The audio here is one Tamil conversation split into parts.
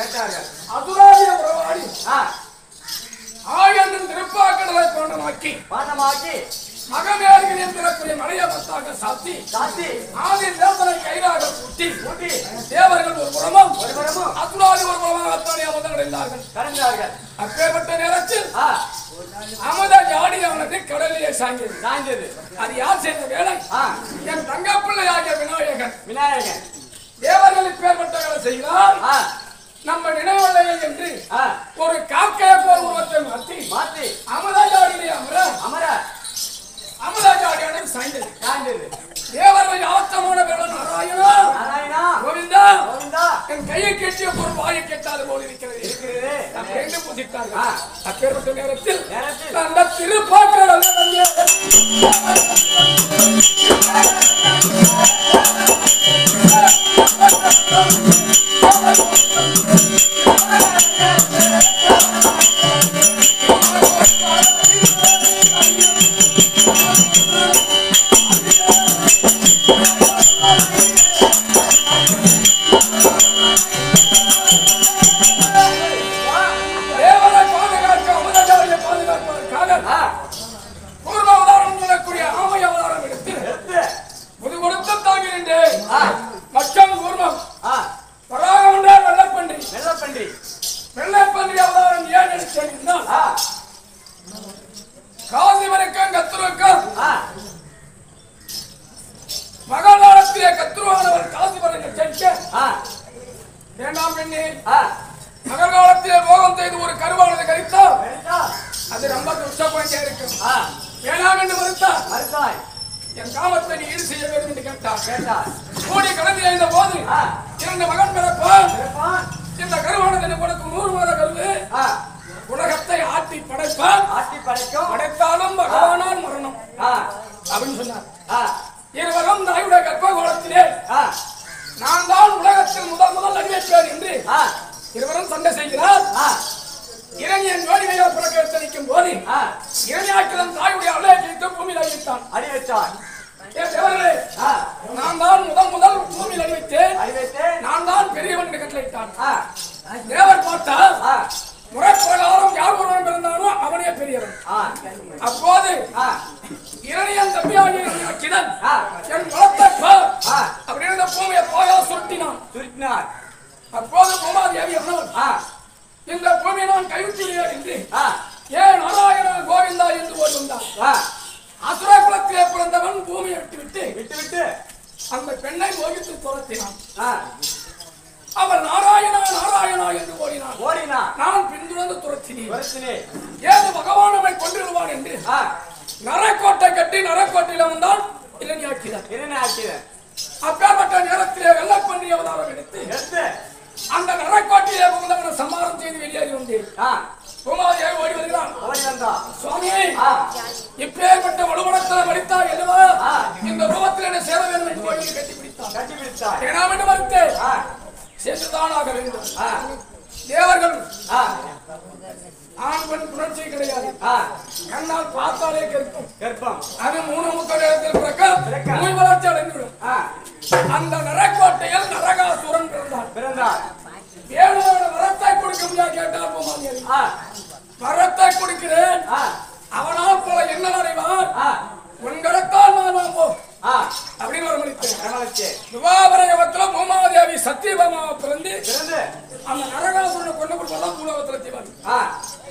கேட்டார்கள் அதுராவிய உறவாடி ஆ, ஆயந்தன் திருப்பாக்கடலை பாண்டமாக்கி பாண்டமாக்கி அகமேல்களின் பிறப்புடைய மலைய பத்தாக சாத்தி சாத்தி ஆதி தேவனை கைதாக கூட்டி கூட்டி தேவர்கள் ஒரு புறமும் ஒரு புறமும் அசுராதி ஒரு புறமாக அத்தானி அமர்ந்து கிடைந்தார்கள் கடந்தார்கள் அப்பேற்பட்ட நேரத்தில் ஆ, அமத ஜாடியானது கடலிலே சாய்ந்தது சாய்ந்தது அது யார் செய்த வேலை ஆ, என் தங்கப்பிள்ளையாகிய விநாயகன் விநாயகன் தேவர்கள் இப்பேற்பட்ட வேலை செய்கிறார் ஆ, நம்ம நினைவில்லையே என்று ஆ, ஒரு காக்கைய போர் உருவத்தை மாற்றி மாத்தி அமதாஜாடியிலே அமர அமர அமதாஜாடியானது சாய்ந்தது சாய்ந்தது தேவர்கள் யாத்தமான வேலை நாராயணா நாராயணா கோவிந்தா கோவிந்தா என் கையை கெட்டிய பொருள் வாயை கெட்டாது போல் இருக்கிறது இருக்கிறது என்று புதித்தார்கள் அப்பேற்பட்ட நேரத்தில் நேரத்தில் அந்த திருப்பாக்கள் தேவரை பாதுகாக்க அமதாஜாடியை பாதுகாப்பதற்காக ஆ, பூர்வ அவதாரம் சொல்லக்கூடிய ஆமை அவதாரம் எடுத்து எடுத்து முது கொடுத்து தாங்கி நின்றேன் ஆ, மச்சம் கூர்மம் ஆ, வராகம் என்றால் வெள்ளப்பன்றி வெள்ளப்பன்றி வெள்ளைப்பன்றி அவதாரம் ஏன் எடுத்தேன் என்றால் ஆ, காசிவனுக்கும் கத்துருக்கும் ஆ, மகாபாரத்திலே கத்துருவானவர் காசிவரனை ஜெயிக்க ஆ, வேண்டாம் பெண்ணே ஆ, மகர்காலத்திலே போகம் செய்து ஒரு கருவானது கழித்தால் எடுத்தா, அது ரொம்ப துஷ்டப்பணியா இருக்கும் ஆ, வேண்டாம் என்று மறுத்தார் மறுத்தாய் என் காமத்தை நீ ஈடு செய்ய வேண்டும் என்று கேட்டார் கேட்டார் கூடி கடந்து எழுந்த போது ஆ, இரண்டு மகன் பிறப்பான் பிறப்பான். இந்த கருவானது உனக்கு நூறு மாத கருவு ஆ, உலகத்தை ஆட்டி படைப்பான் ஆட்டி படைக்கும் படைத்தாலும் பகவானால் மரணம் ஆ, அப்படின்னு சொன்னார் ஆ, இருவரும் தாயுடைய கர்ப்ப கோலத்திலே ஆ, நான் தான் உலகத்தில் முதல் முதல் அறிவிப்பேன் என்று ஆ, இருவரும் சண்டை செய்கிறார் ஆ, இரணியன் ஜோடிமையால் பிறக்க எடுத்தளிக்கும் போது ஆ, இரணியாக்கிலம் தாயுடைய அலையை கிழித்து பூமியில் அறிவித்தான் அடி வச்சான் ஏன் தேவர்களே ஆ, நான் தான் முதல் முதல் பூமியில் அறிவித்தேன் அடி வைத்து நான் தான் பெரியவன் என்று கட்டளையிட்டான் ஆ, தேவர் பார்த்தால் ஆ, முறைப்பிரகாரம் யார் ஒருவன் பிறந்தானோ அவனே பெரியவன் ஆ, அப்போது ஆ, இரணியன் தம்பியாகிய கிதன் ஆ, என் வளத்தை பார் ஆ, அப்படின்னு இந்த பூமியை பாயா சுருட்டினான் சுருட்டினார் அப்போது பூமாதேவி அவனவன் ஆ, இந்த பூமியை நான் கைவிட்டுள்ளேன் என்று ஆ, ஏன் நாராயண கோவிந்தா என்று ஓடி வந்தான் ஆ, அசுர குலத்திலே பிறந்தவன் பூமியை விட்டுவிட்டு விட்டு விட்டு அந்த பெண்ணை மோகித்து துரத்தினான் ஆ, அவர் நாராயணா நாராயணா என்று ஓடினான் ஓடினா நான் பின்தொடர்ந்து துரத்தினேன் வருத்தினே ஏது பகவான் நம்மை கொண்டிருவான் என்று ஆ, நரக்கோட்டை கட்டி நரக்கோட்டையில வந்தான் இளநியாக்கிறார் இருநே ஆக்கிறேன் அப்பேற்பட்ட நேரத்திலே வெள்ளப்பன்றி அவதாரம் எடுத்து எடுத்து அந்த நரக்கோட்டையிலே புகுந்தவனை சம்மாரம் செய்து வெளியேறி வந்தேன் ஆ, பூமாதேவி ஓடி வருகிறான் ஓடி வந்தா சுவாமி ஆ, இப்பேற்பட்ட வலுவடத்தில் மடித்தார் அல்லவா ஆ. இந்த ரூபத்தில் என்ன சேர வேண்டும் என்று ஓடி கட்டி பிடித்தார் கட்டி பிடித்தாய் வேணாம் என்று மறுத்து ஆ, சென்றுதான் ஆக வேண்டும் ஆ, தேவர்கள் ஆ, ஆண் பெண் புணர்ச்சி கிடையாது ஆ, கண்ணால் பார்த்தாலே கருக்கும் கர்ப்பம் அது மூணு முக்கால் இடத்தில் பிறக்க பிறக்க. நோய் வளர்ச்சி அடைந்துவிடும் ஆ, அந்த நரக்கோட்டையில் நரகாசுரன் பிறந்தான் பிறந்தார் வேணுமான வரத்தை கொடுக்க முடியாது கேட்டால் போமாதிரி ஆ, வரத்தை கொடுக்கிறேன் ஆ, அவனால் போல என்ன அடைவான் ஆ, உன் கடத்தால் நான் போ ஆ, அப்படின்னு ஒரு மணித்தேன் கணவனுக்கு துவாபர யுகத்துல பூமாதேவி சத்தியபாமாவை பிறந்து பிறந்து அந்த நரகாசுரனை கொண்டு கொடுப்பதான் பூலோகத்துல தீவான் ஆ,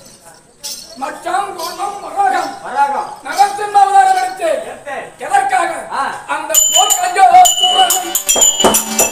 மச்சாம் கூர்மம் மகாகம் வராகம் நகத்தின் அவதாரம் எடுத்து எடுத்து எதற்காக ஆ. அந்த போர்க்கஞ்சோ சூரனை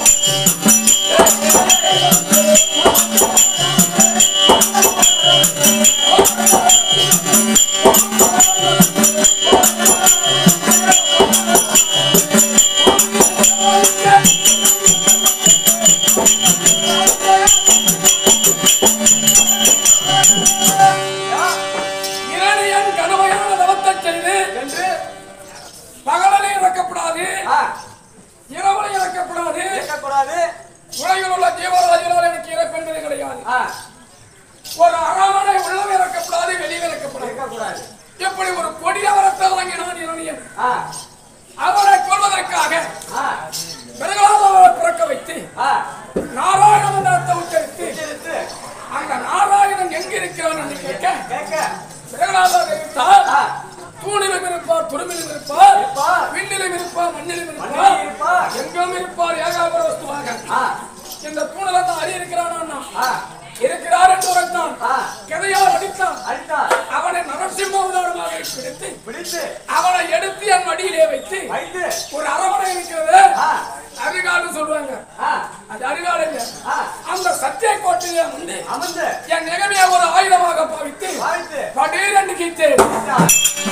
இரணியன் கடுமையான தவத்தை செய்து என்று பகலிலே இறக்கப்படாது ஆ, இரவுல இறக்கப்படாது இருக்கக்கூடாது உலகில் உள்ள ஜீவராஜினால் எனக்கு இறப்பென்பது கிடையாது ஆ, ஒரு அறமனை உள்ளம் இறக்கப்படாது வெளியே இறக்கப்படாது இருக்கக்கூடாது இப்படி ஒரு கொடிய வரத்தை வாங்கினான் இரணியன் ஆ, அவரை கொள்வதற்காக ஆ, பிறகால அவரை பிறக்க வைத்து ஆ, நாராயண மந்திரத்தை உச்சரித்து எடுத்து இருக்கிறான் என்று கேட்க கேட்க பிரகலாதர் இருந்தால் ஆ. தூணிலும் இருப்பார் துருமிலும் இருப்பார் இருப்பார். விண்ணிலும் இருப்பார் மண்ணிலும் மண்ணிலும் இருப்பார் இருப்பார். எங்கும் இருப்பார் ஏகாபர வஸ்துவாக ஆ இந்த தூணில தான் அடி இருக்கிறானா ஆ இருக்கிறார் என்று உரைத்தான் ஆ கதையால் அடித்தான் அடித்தார் அவனை நரசிம்ம அவதாரமாக பிடித்து பிடித்து அவனை எடுத்து என் மடியிலே வைத்து வைத்து ஒரு அரவணை இருக்கிறது ஆ அரிகாடு சொல்லுவாங்க ஆ அது அரிகாடு இல்ல ஆ அந்த சத்திய கோட்டையிலே வந்து அமர்ந்து என் நிகமையை ஒரு ஆயுதமாக பாவித்து வாழ்த்து படீரென்று கீத்தேன் விட்டார்.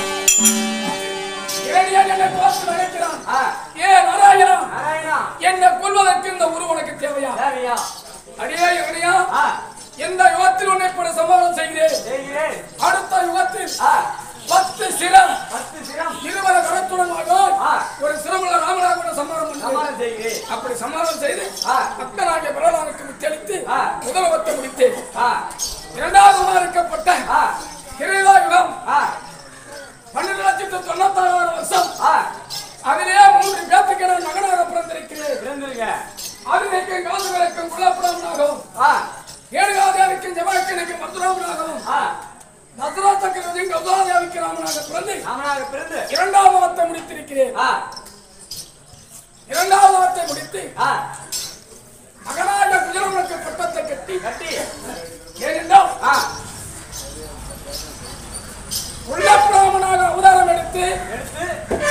இரணியன் என்னை பார்த்து நினைக்கிறான் ஆ ஏ நாராயணா நாராயணா என்னை கொல்வதற்கு இந்த உரு உனக்கு தேவையா தேவையா அடியே இரணியா ஆ எந்த யுகத்தில் உன்னை இப்படி சம்மானம் செய்கிறேன் செய்கிறேன் அடுத்த யுகத்தில் ஆ பத்து சிரம் பத்து சிரம் இருபது கரத்துடன் ஆகும் ஆ. ஒரு சிரமுள்ள ராமநாதன சம்மானம் பண்ணுவேன். சமாளம் செய்கிறேன் அப்படி சம்மானம் செய்து ஆ. அத்தனாகிய பிரகலானுக்கு முத்தளித்து ஆ. முதல்வத்தை முடித்தேன் ஆ இரண்டாவது இருக்கப்பட்ட ஆ கிரீடா யுகம் ஆ பன்னெண்டு லட்சத்து தொண்ணூத்தாறாயிரம் வருஷம் ஆ அதிலே மூன்று பேத்துக்கு நான் மகனாக பிறந்திருக்கிறேன் இருந்துருங்க அதினைக்கும் காதுகளுக்கும் குலப்புறவனாகவும் ஆ ஏழுகாதேவிக்கும் ஜெபனுக்கு மதுராமனாகவும் ஆ நதுரா சக்கரவர்த்தியும் கௌதாதேவிக்கு ராமனாக பிறந்து ராமனாக பிறந்து இரண்டாவது வார்த்தை முடித்திருக்கிறேன் ஆ இரண்டாவது வார்த்தை முடித்து ஆ மகனாக குஜரவனுக்கு பட்டத்தை கட்டி கட்டி ஏனென்றால் ஆ உள்ளப்பிராமனாக அவதாரம் எடுத்து எடுத்து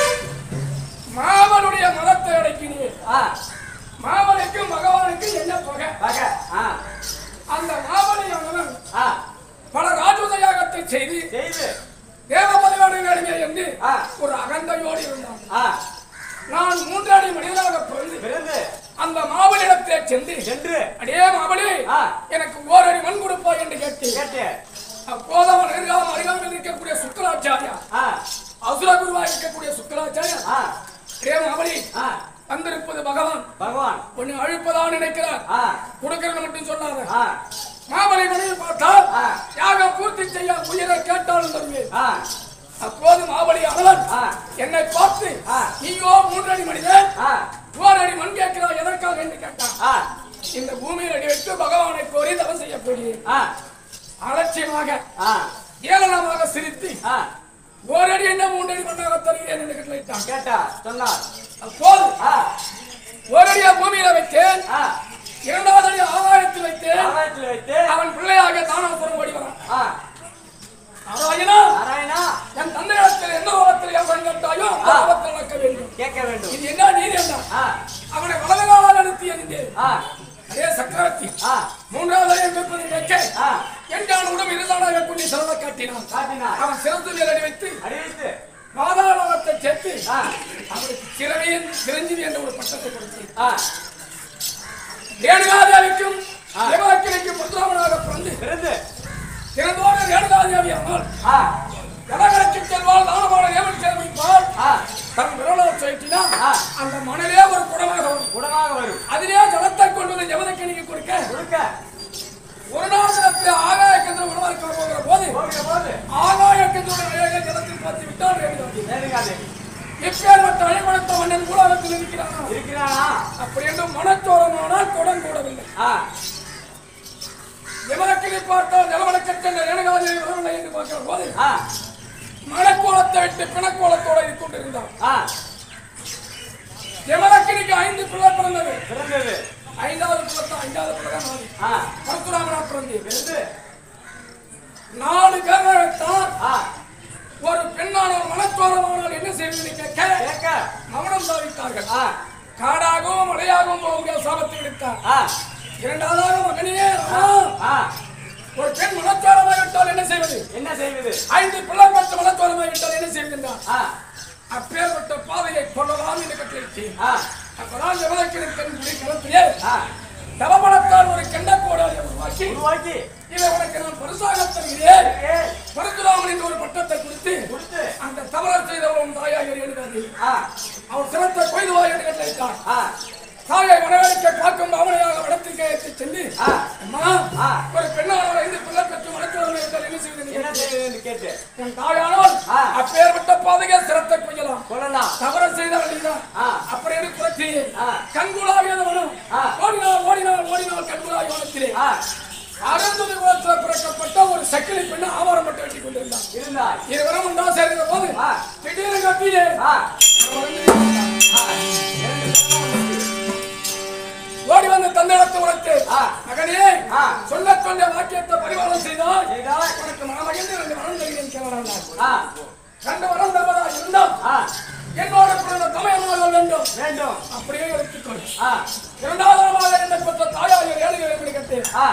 மாமனுடைய மதத்தை அடக்கினேன் ஆ மாமனுக்கும் பகவானுக்கும் என்ன தொகை பக ஆ அந்த மாமனியானவன் ஆ பல ராஜுத யாகத்தை செய்து செய்து தேவபதிவான வேணுமே என்று ஆ. ஒரு அகந்தையோடு இருந்தான் ஆ நான் மூன்றாடி மனிதனாக பிறந்து பிறந்து அந்த மாவனிடத்திலே சென்று சென்று அடே மாவனி ஆ. எனக்கு ஓரடி மண் கொடுப்பாய் என்று கேட்டேன் கேட்டு அப்போது அவன் அருகாம அருகாமல் இருக்கக்கூடிய சுக்கராச்சாரியா ஆ அசுர குருவாக இருக்கக்கூடிய சுக்கராச்சாரியா ஆ அடே மாவனி ஆ வந்திருப்பது பகவான் பகவான் உன்னை அழிப்பதா நினைக்கிறார் ஆ கொடுக்கிறேன்னு மட்டும் சொன்னாங்க ஆ மாமலை மனைவி பார்த்தால் ஆ. யாகம் பூர்த்தி செய்ய உயிரை கேட்டாலும் தருவேன் ஆ அப்போது மாவலி அவன் ஆ. என்னை பார்த்து ஆ. நீயோ மூன்றடி மனிதன் ஆ ஓரடி மண் கேட்கிறாய் எதற்காக என்று கேட்டான் ஆ இந்த பூமியில் அடி வைத்து பகவானை கோரி தவம் செய்ய போகிறேன் ஆ அலட்சியமாக ஆ ஏளனமாக சிரித்து ஆ ஓரடி என்ன மூன்றடி மண்ணாக தருகிறேன் என்று கட்டளையிட்டான் கேட்டா சொன்னார் அப்போது ஆ ஓரடியா பூமியில வைத்தேன் ஆ இரண்டாவது அடி ஆகாயத்தில் வைத்தேன் ஆகாயத்தில் வைத்து அவன் பிள்ளையாக தானாபுரம் ஓடி வரான் ஆ நாராயணா நாராயணா என் தந்தையிடத்தில் எந்த ஓரத்தில் எவன் கேட்டாயோ அந்த ஆ. ஓரத்தில் நடக்க வேண்டும் கேட்க வேண்டும் இது என்ன நீதி என்ன ஆ அவனை வலது காலால் அழுத்தி எறிந்தேன் ஆ அதே சக்கரவர்த்தி ஆ மூன்றாவது அடி வைப்பதை வைக்க ஆ என்றான் உடம்பு இருந்தானாக கொண்டு சிறந்த காட்டினான் காட்டினார் அவன் சிறந்து மேல் அடி வைத்து அடிவித்து பாதாளத்தை சேர்த்து ஆ அவனுக்கு சிறவையின் சிரஞ்சீவி என்ற ஒரு பட்டத்தை கொடுத்தேன் ஆ ரேணுகாதேவிக்கும் ஆ. தேவலக்கினைக்கும் பத்ராமனாக பிறந்து பிறந்து திறந்தோடு ரேணுகாதேவி ஆனால் ஆ ஜனங்களுக்கு செல்வாள் தானமான ஏவன் சேமிப்பால் ஆ தன் விரலை சொல்லிட்டினா ஆ. அந்த மணலே ஒரு குடமாக வரும் குணமாக வரும் அதிலே ஜலத்தை கொண்டு வந்து ஜமதக்கணிக்கு கொடுக்க கொடுக்க ஒரு நாள் தினத்தில் ஆகாய கந்திர உணவாக்க போகிற போது போகிற போது ஆகாய கந்திரோட அழகை ஜலத்தில் பார்த்து விட்டால் ரேணுகாதி நேருங்காது இப்பேற்பட்ட அழைமணத்த மன்னன் உலகத்தில் இருக்கிறானா இருக்கிறானா அப்படி என்று மனச்சோரமானால் குடம் கூடவில்லை ஆ எமனக்கிளி பார்த்தால் நிலவணக்கற்ற ரேணுகாதி வரவில்லை என்று பார்க்கிற போது ஆ மணக்கோலத்தை விட்டு பிணக்கோலத்தோட இது கொண்டிருந்தான் ஆ எமனக்கிளிக்கு ஐந்து பிள்ளை பிறந்தது பிறந்தது ஐந்தாவது பிள்ளை ஐந்தாவது பிள்ளை தான் நாலு. ஆ பரசுராமனா பிறந்தது பிறந்து நாலு பேர் வைத்தார் ஆ ஒரு பெண்ணானவர் மனச்சோரமானால் என்ன செய்வது கேட்க கேட்க மௌனம் சாதித்தார்கள் ஆ காடாகவும் மலையாகவும் போக முடியாத சாபத்தை விடுத்தார் ஆ இரண்டாவதாக மகனே ராமா, ஆ ஒரு பெண் மனச்சோரமாய் விட்டால் என்ன செய்வது என்ன செய்வது ஐந்து பிள்ளை பெற்ற மனச்சோரமாய் விட்டால் என்ன செய்வது என்றார் ஆ அப்பேற்பட்ட பாதையை கொள்ளலாம் என்று கட்டளையிட்டேன் ஆ அப்பதான் ஜமதக்கின் கண் களத்திலே ஆ தவமனத்தால் ஒரு கெண்ட கோடாலை உருவாக்கி உருவாக்கி இதை உனக்கு நான் பரிசாக தருகிறேன் ஏ பரசுராமன் என்று ஒரு பட்டத்தை கொடுத்து கொடுத்து அந்த தவறு செய்தவன் தாயாக எழுதாது ஆ அவன் சிரத்தை கொய்து வா என்று கட்டளையிட்டான் ஆ தாயை மனவேடிக்கை காக்கும் அவனையாக வடத்திற்கு அழைத்து சென்று ஆ அம்மா ஆ. ஒரு பெண்ணானவர் ஐந்து பிள்ளை பெற்று வளர்த்துவதை என்றால் என்ன செய்வது என்ன என்று செய்வது என்று கேட்டு என் தாயானால் ஆ. அப்பேற்பட்ட பாதையை சிரத்தை கொய்யலாம் கொள்ளலாம் தவறு செய்தவன் நீதான் ஆ. அப்படி என்று குறைச்சியே ஆ. கண்குலாவியது வனம் ஆ. ஓடினால் ஓடினால் ஓடினால் கண்குலாவி வனத்திலே ஆ அருந்ததி குலத்தில் பிறக்கப்பட்ட ஒரு செய்தாய் இருவரும் உண்டா சேர்ந்த போது ஆ. திடீர்னு கத்தியே ஆ ஆ இரண்டு சத்தம் வந்துச்சு. ஓடி வந்து தந்தையிடத்து உரைத்து ஆ. மகனே ஆ. சொல்ல சொன்ன வாக்கியத்தை பரிமாணம் செய்தால் செய்தாய் உனக்கு மனமகிழ்ந்து ரெண்டு வரம் தருகிறேன் கேவலம் ஆ ரெண்டு வரம் தருவதா இருந்தால் ஆ என்னோட பிறந்த தமையனாக வேண்டும் வேண்டும் அப்படியே எடுத்துக்கொள் ஆ இரண்டாவதாக என்னை பெற்ற தாயார் ஏழைகளை எப்படி கேட்டு ஆ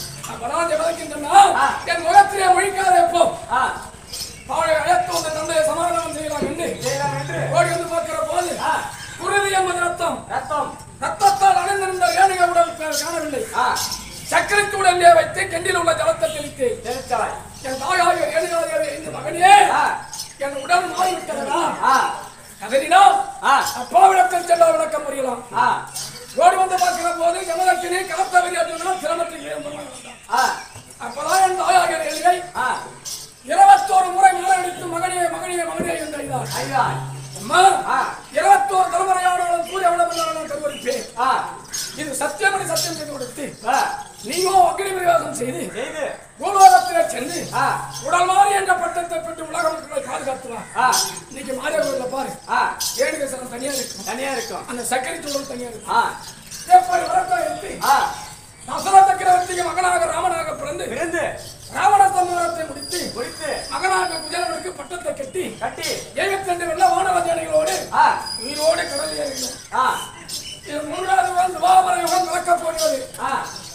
வராஜ வதக்கின்றனா ஆ. என் முகத்திலே ஒழிக்காத எப்போ ஆ அவளை அழைத்து வந்து தந்தையை சமாதானம் செய்யலாம் என்று செய்யலாம் என்று ஓடி வந்து பார்க்கிற போது ஆ குருதி என்பது ரத்தம் ரத்தம் ரத்தத்தால் அணிந்திருந்த ஏழைய உடல் கா- காணவில்லை ஆ சக்கரைக்கு உடனே வைத்து கெண்டில் உள்ள ஜலத்தை தெளித்து தெரிச்சாய் என் தாயாக ஏழையாக இந்த மகனே ஆ என் உடல் மாறிவிட்டதா ஆ கதறினால் ஆ அப்பாவிடத்தில் சென்றால் விளக்கம் புரியலாம் ஆ ஓடி வந்து பார்க்கிற போது யமதத்தினை கலத்தவரி அர்ஜுனா சிரமத்தில் ஏற்படுவாங்க ஆ அப்பதான் என் தாயாக ஏழையை ஆ இருபத்தோரு முறை மாரடித்து மகனே மகனே மகனே என்று அழைத்தார் ஐயாய் அம்மா ஆ இருபத்தோரு தலைமுறையானாலும் சூரிய விளம்பரம் கருவறுப்பேன் ஆ இது சத்தியமணி சத்தியம் செய்து கொடுத்து ஆ நீயோ அக்னி பிரவேசம் செய்து செய்து பூலோகத்திலே சென்று ஆ உடல் மாறி என்ற பட்டத்தை பெற்று உலக மக்களை பாதுகாத்துவா ஆ இன்னைக்கு மாரியவர்களை பாரு ஆ ஏழு சனம் தனியா இருக்கும் தனியா இருக்கும் அந்த சக்கரை சூழல் தனியா இருக்கும் ஆ எப்படி வரட்டும் இருக்கு ஆ தசர சக்கரவர்த்திக்கு மகனாக ராமனாக பிறந்து விருந்து ராவண சம்மாரத்தை முடித்து குறித்து மகனாக குஜலனுக்கு பட்டத்தை கட்டி கட்டி எழுபத்தி ரெண்டு வெள்ள வானராஜானிகளோடு ஆ உயிரோடு கடல் ஏறினோம் ஆ இது மூன்றாவது யுகம் துவாபர யுகம் நடக்கப் போகிறது ஆ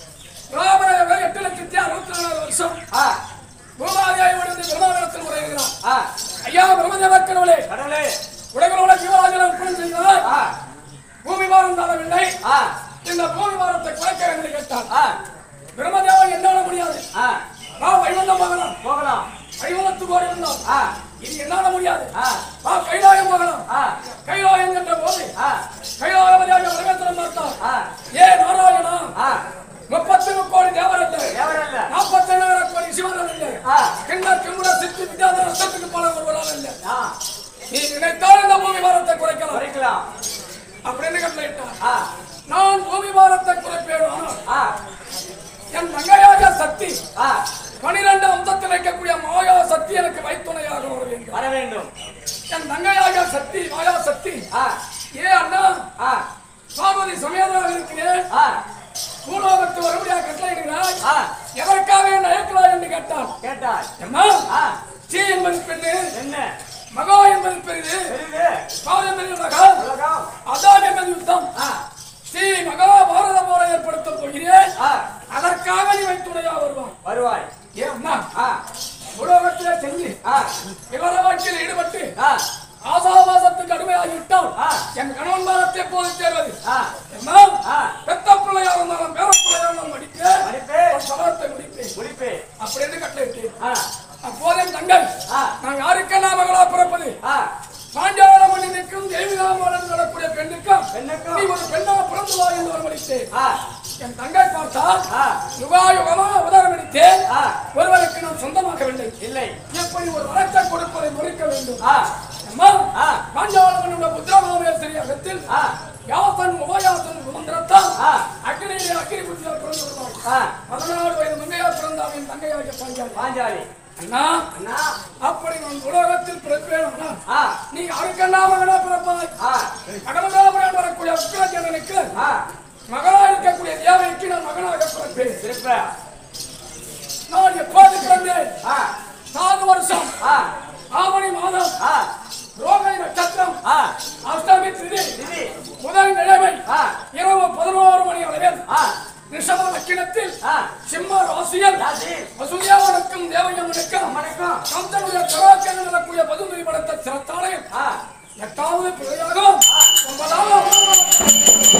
துவாபர யுகம் எட்டு லட்சத்தி அறுபத்தி நாலாவது வருஷம் ஆ பூமாதேவி உடனே பிரம்மாவிடத்தில் உரைகிறார் ஆ ஐயா பிரம்மதேவர் கடவுளே கடவுளே உலகளோட ஜீவராஜனை ஒப்பனை செய்தார் ஆ பூமி பாரம் தாழவில்லை ஆ இந்த பூமி பாரத்தை குறைக்க வேண்டும் கேட்டார் ஆ பிரம்மதேவன் என்னால முடியாது ஆ நான் வைகுந்தம் போகலாம் போகலாம் வைகுந்தத்துக்கு ஓடி வந்தோம் ஆ இது என்னால முடியாது ஆ வா கைலாயம் போகலாம் ஆ கைலாயம் என்ற போது ஆ கைலாயவதியாக வரவேற்றம் பார்த்தார் ஆ ஏ நாராயணா ஆ முப்பத்தி கோடி தேவரல்ல தேவரல்ல நாற்பத்தி ஏழாயிரம் கோடி சிவர்கள் இல்லை ஆ கிண்ண கிமுட சித்தி வித்யாத ரசத்துக்கு பல ஒருவரால் இல்லை ஆ நீ நினைத்தால் இந்த பூமி பாரத்தை குறைக்கலாம் குறைக்கலாம் அப்படின்னு கட்டளையிட்டார் ஆ நான் பூமி பாரத்தை குறைப்பேன் ஆனால் ஆ என் தங்கையாக சக்தி ஆ பனிரெண்டு அம்சத்தில் வைக்கக்கூடிய மாயா சக்தி எனக்கு வைத்துணையாக வர வேண்டும் வர வேண்டும் என் தங்கையாக சக்தி மாயா சக்தி ஆ ஏ அண்ணா ஆ பார்வதி சமேதராக இருக்கிறேன் ஆ பூலோகத்து வரும்படியாக கட்டளையிடுகிறாய் ஆ எதற்காக என்ன அழைக்கிறாய் என்று கேட்டான் கேட்டாய் அம்மா ஆ ஸ்ரீ என்பது பெண்ணு என்ன மகா என்பது பெரிது பெரிது கால் என்பது உலகம் உலகம் அதான் என்பது யுத்தம் ஆ ஸ்ரீ மகாபாரத போல ஏற்படுத்த போகிறேன் ஆ அதற்காக நீ வைத்துணையா வருவான் வருவாய் ஏன் அண்ணா ஆ உலகத்திலே செஞ்சு ஆ விவர வாழ்க்கையில் ஈடுபட்டு ஆ ஆசாபாசத்துக்கு அடிமையாகிவிட்டால் ஆ. என் கணவன் பாரத்தை எப்போது சேர்வது ஆ அம்மா ஆ பெத்த பிள்ளையா இருந்தாலும் பேர பிள்ளையா இருந்தாலும் மடிப்பேன் மடிப்பே உன் சபதத்தை முடிப்பேன் முடிப்பே அப்படின்னு கட்டளையிட்டேன் ஆ அப்போதே தங்கை ஆ நான் யாருக்கெல்லாம் மகளா பிறப்பது ஆ பாண்டியார மண்ணினுக்கும் தெய்வீகமாடன் நடக்கூடிய பெண்ணுக்கும் பெண்ணுக்கும் நீ ஒரு பெண்ணா பிறந்து வா என்று வரமளித்தேன் ஆ என் தங்கை பார்த்தால் ஆ யுகா யுகமா அவதாரம் எடுத்தேன் ஆ ஒருவருக்கு நான் சொந்தமாகவில்லை இல்லை எப்படி ஒரு வழக்கை கொடுப்பதை முறிக்க வேண்டும் ஆ அம்மா ஆ பாண்டியாளவனுடைய புத்திரமாவேசரி அகத்தில் ஆ யாசன் உபயாசன் மந்திரத்தால் ஆ அக்னியிலே அக்னி புத்திரர் பிறந்து வருவார் ஆ பதினாறு வயது மங்கையா பிறந்தார் என் தங்கையாகிய பாஞ்சாலி பாஞ்சாலி அண்ணா அண்ணா அப்படி நான் உலகத்தில் பிறப்பேன் அண்ணா ஆ நீ யாருக்கெல்லாம் மகனா பிறப்பாய் ஆ கடவுளாபுரம் வரக்கூடிய உக்கிரஜனனுக்கு ஆ மகளா இருக்கக்கூடிய தேவைக்கு நான் மகனாக பிறப்பேன் திருப்ப நான் எப்போது பிறந்தேன் ஆ நாலு வருஷம் ஆ ஆவணி மாதம் ஆ ரோகை நட்சத்திரம் ஆ அஷ்டமி திதி திதி முதல் நிலைமை ஆ இரவு பதினோரு மணி அளவில் ஆ ரிஷப லக்கினத்தில் ஆ சிம்ம ராசியில் ராசி வசுதேவனுக்கும் தேவயமனுக்கும் வணக்கம் கந்தனுடைய கராக்கன் நடக்கூடிய பதுமை படத்தை சிறத்தாலே ஆ எட்டாவது பிள்ளையாகவும் ஒன்பதாவது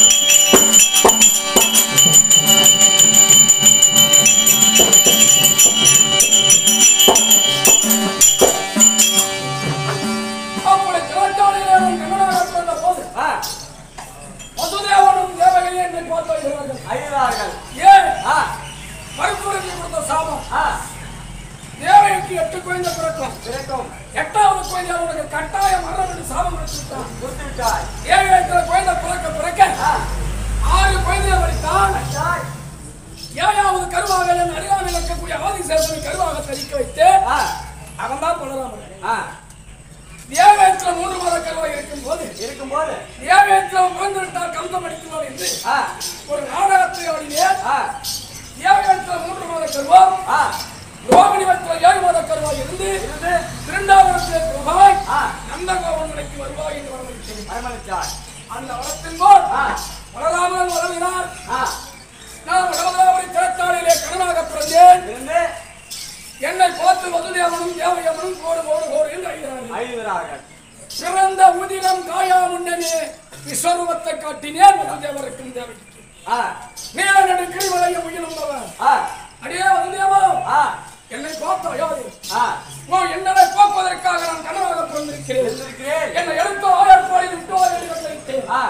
அப்படி சிறத்தாளிலே அவன் கண்ணனாக பிறந்த போது ஆ வசுதேவனும் தேவகையும் என்னை பார்த்து வருகிறார்கள் ஐந்தார்கள் ஏன் ஆ மறுப்புறுதி கொடுத்த சாபம் ஆ தேவகைக்கு எட்டு குழந்தை பிறக்கும் பிறக்கும் எட்டாவது குழந்தை அவனுக்கு கட்டாயம் மரணம் என்று சாபம் கொடுத்துட்டான் கொடுத்து விட்டாய் ஏழு எட்டு குழந்தை பிறக்க பிறக்க ஆ ஆறு குழந்தையை வடித்தான் அச்சாய் ஏழாவது கருவாக என் அருகாமையில் இருக்கக்கூடிய ஆதிசேஷனை கருவாக தரிக்க வைத்து ஆ அவன் தான் பலராமன் ஆ, தேவேந்திர மூன்று மாத கருவாய் இருக்கும் போது இருக்கும்போது தேவேந்திர பிறந்து விட்டால் கம்சம் அடிக்கிறார் என்று ஆ, ஒரு நாடகத்தை ஆடினேன் ஆ, தேவேந்திர மூன்று மாத கருவா ஆ, ரோகிணி வற்ற ஏழு மாத கருவாய் இருந்து இருந்து இரண்டாவது பிரபாய் ஆ, நந்த கோவங்களுக்கு வருவாய் என்று வரவழைத்தேன் அரவணைத்தார். அந்த வரத்தின் போல் ஆ, பலராமன் வளர்கிறார் ஆ, நான் வடமதாபுரி திறத்தாளிலே கணனாக பிறந்தேன் இருந்து என்னை பார்த்து வசுதேவனும் தேவயமனும் கோடு கோடு கோடு என்று அழைகிறார்கள் ஐவராக சிறந்த உதிரம் காயா முன்னமே விஸ்வரூபத்தை காட்டினேன் வசுதேவருக்கும் தேவைக்கு ஆ, நீல நடு கிரிமலையை முயலும்பவன் ஆ, அடியே வசுதேவா ஆ, என்னை பார்த்தா யாரு ஆ, ஓ என்னை போக்குவதற்காக நான் கனவாக பிறந்திருக்கிறேன் இருந்திருக்கிறேன். என்னை எடுத்து ஆயர்பாடி விட்டு ஆயர் வந்திருக்கிறேன் ஆ,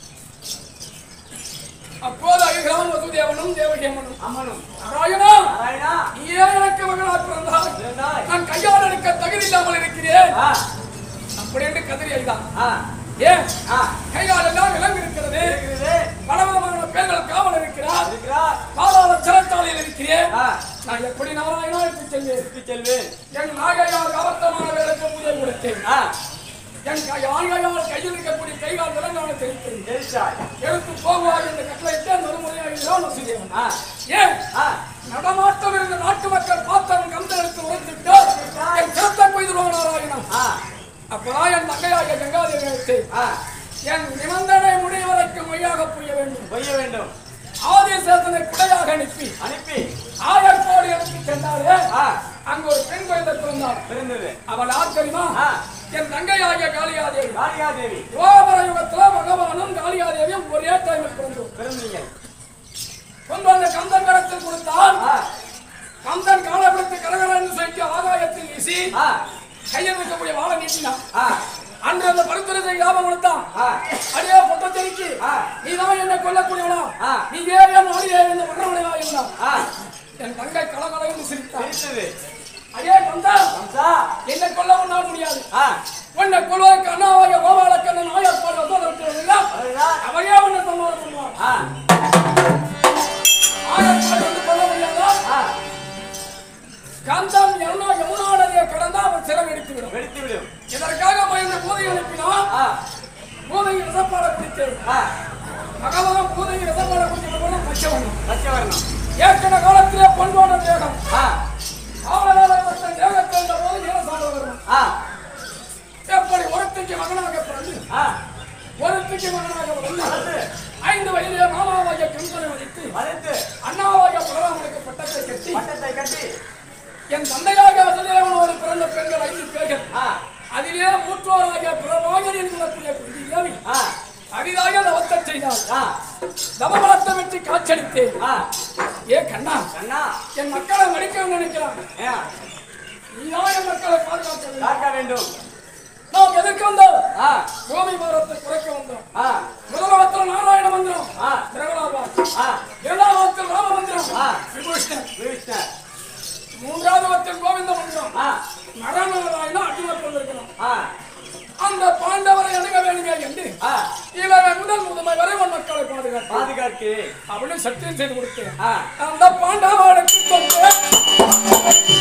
அப்போது அழுகிறான் வசுதேவனும் தேவகேமனும் அம்மனும் நாராயணா நாராயணா நீயே எனக்கு மகனாக பிறந்தாய் இருந்தாய். நான் கையால் எடுக்க தகுதி இல்லாமல் இருக்கிறேன் ஆ, அப்படி என்று கதறி அழுதான் ஆ, ஏன் ஆ, கையால் எல்லாம் விலங்கு இருக்கிறது இருக்கிறது. பலவிதமான பேர்கள் காவல் இருக்கிறார் இருக்கிறார். பாதாள சிறத்தாளில் இருக்கிறேன் ஆ, நான் எப்படி நாராயணா எடுத்து செல்வேன் திருப்பி செல்வேன். என் நாகையால் அபத்தமான வேலைக்கு பூஜை கொடுத்தேன் ஆ, என் கை ஆண்கையால் கையில் இருக்கக்கூடிய கைகால் விலங்கான தெரிவித்தேன் ஜெயிச்சாய். எடுத்து போகுவாய் என்று கட்டளையிட்டு மறுமுறையாக வசுதேவன் ஆ, ஏன் ஆ, நடமாட்டம் இருந்த நாட்டு மக்கள் பார்த்தவன் கந்த எடுத்து உழைத்துவிட்டார் என் சிரத்தை கொய்துருவான் நாராயணன் ஆ, அப்பதான் என் தங்கையாக கங்காதேவி அழைத்து ஆ, என் நிபந்தனை முடிவு வரைக்கும் மையாக புரிய வேண்டும் பொய்ய வேண்டும். ஆதிசேஷனை குடையாக அனுப்பி அனுப்பி ஆயர்கோடு எடுத்து சென்றாலே ஆ, அங்கு ஒரு பெண் குழந்தை பிறந்தாள் பிறந்தது. அவள் யார் தெரியுமா ஆ, என் தங்கையாகிய காளியாதேவி காளிகாதேவி துவாபர யுகத்துல பகவானும் காளியாதேவியும் ஒரே டைமில் பிறந்தோம் பிறந்தீங்க. கொண்டு வந்த கந்தன் கடத்தில் கொடுத்தால் ஆ, கந்தன் காலப்பிடித்து கரகரன்னு சொல்லி ஆகாயத்தில் வீசி ஆ, கையில் இருக்கக்கூடிய வாழை நீட்டினான் ஆ, அன்று அந்த பரிந்துரை ஞாபகம் கொடுத்தான் ஆ, அடியே பொட்டச்செடிக்கு ஆ. நீ தான் என்ன கொல்லக்கூடியவனா ஆ. நீ ஏன் என் ஆடியே என்ன மன்னவனையா இருந்தான் ஆ, என் தங்கை கலகல என்று சிரித்தான் பிடித்தது. அடியே கந்தா கம்சா. என்னை கொல்ல உன்னால் முடியாது ஆ, உன்னை கொள்வதற்கு அண்ணாவாய கோபாலக்கண்ணன் ஆயர்பாடு வசோதரத்தில் அதுதான். அவனே உன்னை சம்மாதம் பண்ணுவான் ஆ, ஆயர்பாடு வந்து கொல்ல முடியாதா ஆ, கந்தன் யமுனா யமுனா நதியை கடந்தா அவன் சிறை எடுத்து விடும் வெடித்து விடும். இதற்காக பயந்த பூதை அனுப்பினான் ஆ, பூதை ரசப்பாட குடித்தேன் ஆ, பகவான் பூதை ரசப்பாட குடித்தவன் பச்சவன் பச்சைவர்ணம். ஏற்கன காலத்திலே பொன்போட தேகம் ஆ, ஆவலாளர் தேகத்தை இந்த போது நீலசாமி வரும் ஆ, எப்படி ஒருத்திக்கு மகனாக பிறந்து ஆ, ஒருத்திக்கு மகனாக வளர்ந்து வளர்ந்து, ஐந்து வயதிலே மாமாவாகிய கம்சனை வதைத்து வளைத்து, அண்ணாவாகிய பலராமனுக்கு பட்டத்தை கட்டி பட்டத்தை கட்டி, என் தந்தையாக வசுதேவனோடு பிறந்த பெண்கள் ஐந்து பேர்கள் ஆ, அதிலே மூற்றோராகிய பிரபாகர் என்கிறக்கூடிய குந்தி தேவி ஆ, அரிதாக தவத்தை செய்தாள் ஆ, தவபலத்தை வெற்றி காட்சளித்தேன் ஆ, ஏ கண்ணா கண்ணா, என் மக்களை மடிக்க நினைக்கிறான் ஏன், நீதான் என் மக்களை பாதுகாக்க வேண்டும் காக்க வேண்டும். நாம் எதற்கு வந்தோம் ஆ, பூமி பாரத்தை குறைக்க வந்தோம் ஆ, முதலாவத்தில் நாராயண மந்திரம் ஆ, பிரகலாபாத் ஆ, இரண்டாவத்தில் ராம மந்திரம் ஆ. விபூஷணன் விஷ்ணு. மூன்றாவது வத்தில் கோவிந்த மந்திரம் ஆ, மரணநாராயண அர்ஜுனர் கொண்டிருக்கிறோம் ஆ, அந்த பாண்டவரை அணுக வேணுங்க என்று ஆ, இளவன் முதல் முதுமை வரை உன் மக்களை பாதுகாத்து பாதுகாக்கிறேன். அப்படின்னு சத்தியம் செய்து கொடுத்தேன் ஆ, அந்த பாண்டவனுக்கு கொண்டு